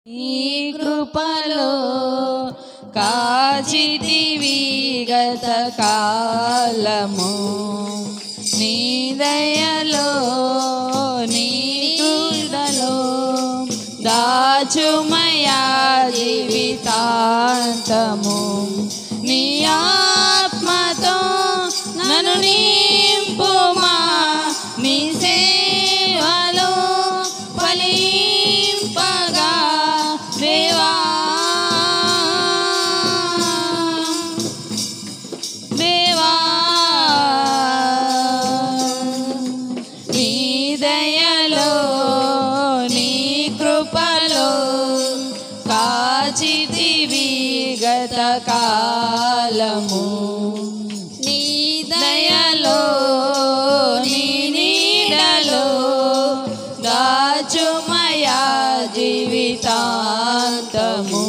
నీ కృపలో కాచితివి గత కాలము నీ దయలో నీ కృడలో దాచుమయా జీవితాంతము నీ ఆత్మతో నన్ను నింపుమా నీ సేవలో ఫలింపగా దేవా దేవా నీ దయలో నీ కృపలో కాచితివి గత కాలము నీ దయలో నీ నీడలో దాచుమయా జీవితాంతము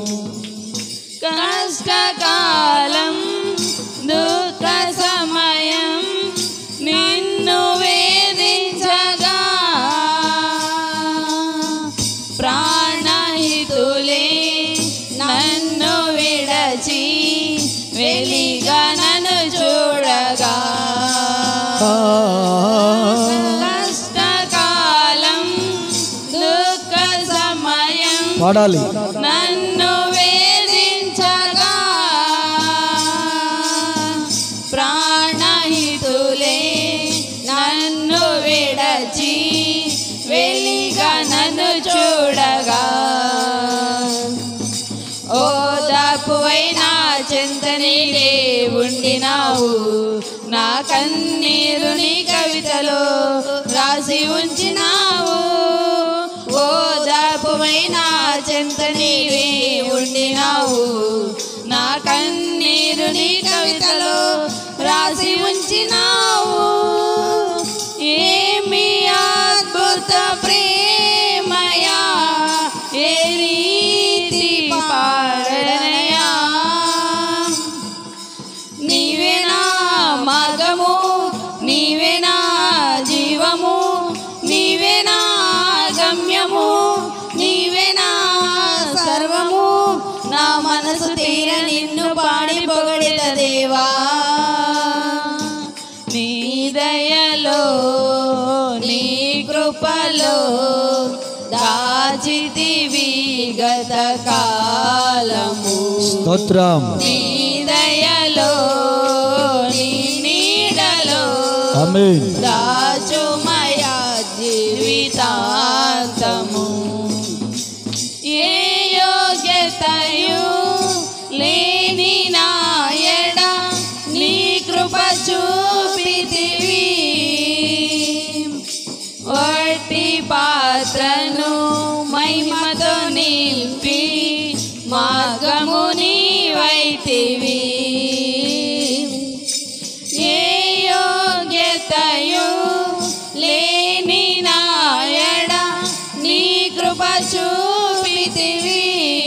కష్టకాలం దుఃఖ సమయం నిన్ను వేధించగా ప్రాణహితులే నన్ను విడచి వెలిగా నన్ను చూడగా కష్టకాలం దుఃఖ సమయం పాడాలి నన్ను వేధించగా ప్రాణహితులే నన్ను విడచి వెలిగా నన్ను చూడగా ఓ దాపువైనా చింతనిలే ఉండినావు నా కన్నీరు నీ కవితలో రాసి ఉంచినావు ఓ దాపువైనా చింతనివే ఉండినావు నా కన్నీరు నీ కవితలో రాసి ఉంచినావు ఏమి అద్భుత ప్రేమయా ఏ రీతి పాడనయా నీవేనా మార్గము నీవేనా జీవము నీవేనా గమ్యము నీవేనా సర్వము నా మనసు తీర నిన్ను పాడి పొగడిత దేవా నీ దయలో నీ కృపలో దాచితివి గత కాలము స్తోత్రం నీ దయలో నీ నీడలో ఆమేన్ దాచుమయా జీవితాంతము ఏ యోగ్యతయు లేని నాయడ నీ కృప చూపితివి వట్టి పాత్రను మహిమతో నింపి మార్గము నీవైతివి ఏ యోగ్యతయు లేని నాయడ నీ కృప చూపితివి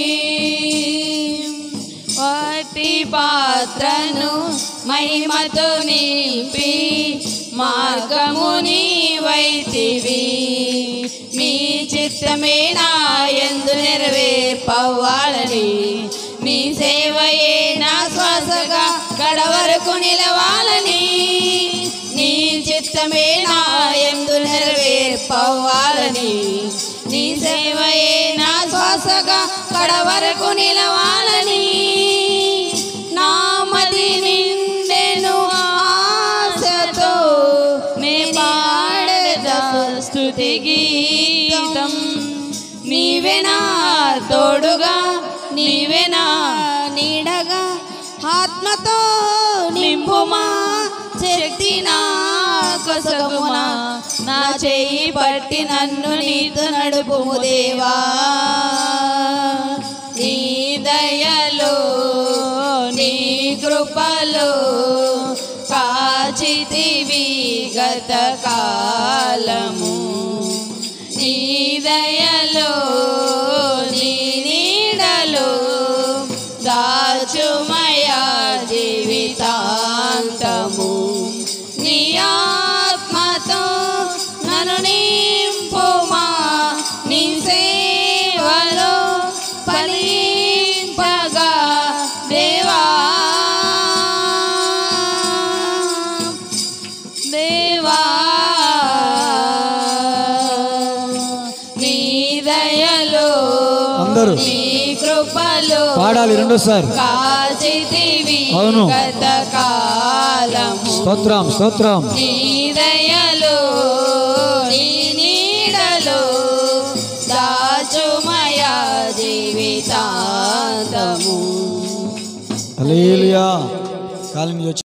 వాటి పాత్రను మహిమతో నింపి మార్గము నీవైతివి నీ చిత్తమే నా ఎందు నెరవేర్పవ్వాలని నీ సేవయే నా శ్వాసగా గడవరకు నిలవాలని నీ చిత్తమే నా ఎందు నెరవేర్పవ్వాలని నీ సేవయే నా శ్వాసగా కడవరకు నిలవాలని నామది నిండెను ఆశతో నే పాడదా స్తుతి గీతం నీవెనా తోడుగా నీవెనా నీడగా ఆత్మతో నింపుమా శక్తి నా కొసగుమా నా చెయ్యి పట్టి నన్ను నీతో నడుపుము దేవా నీ దయలో నీ కృపలో కాచితివి గత కాలము నీ దయలో నీ నీడలో దాచుమయా జీవితాంతము నీ ఆత్మతో నన్ను నింపుమా నీ సేవలో దేవా నీ దయలో అందరూ. నీ కృపలో పాడాలి రెండోసారి కాచితివి అవును. గత కాలము స్తోత్రం స్తోత్రం నీ దయలో నీ నీడలో దాచుమయ జీవితాంతము హల్లెలూయా కాలం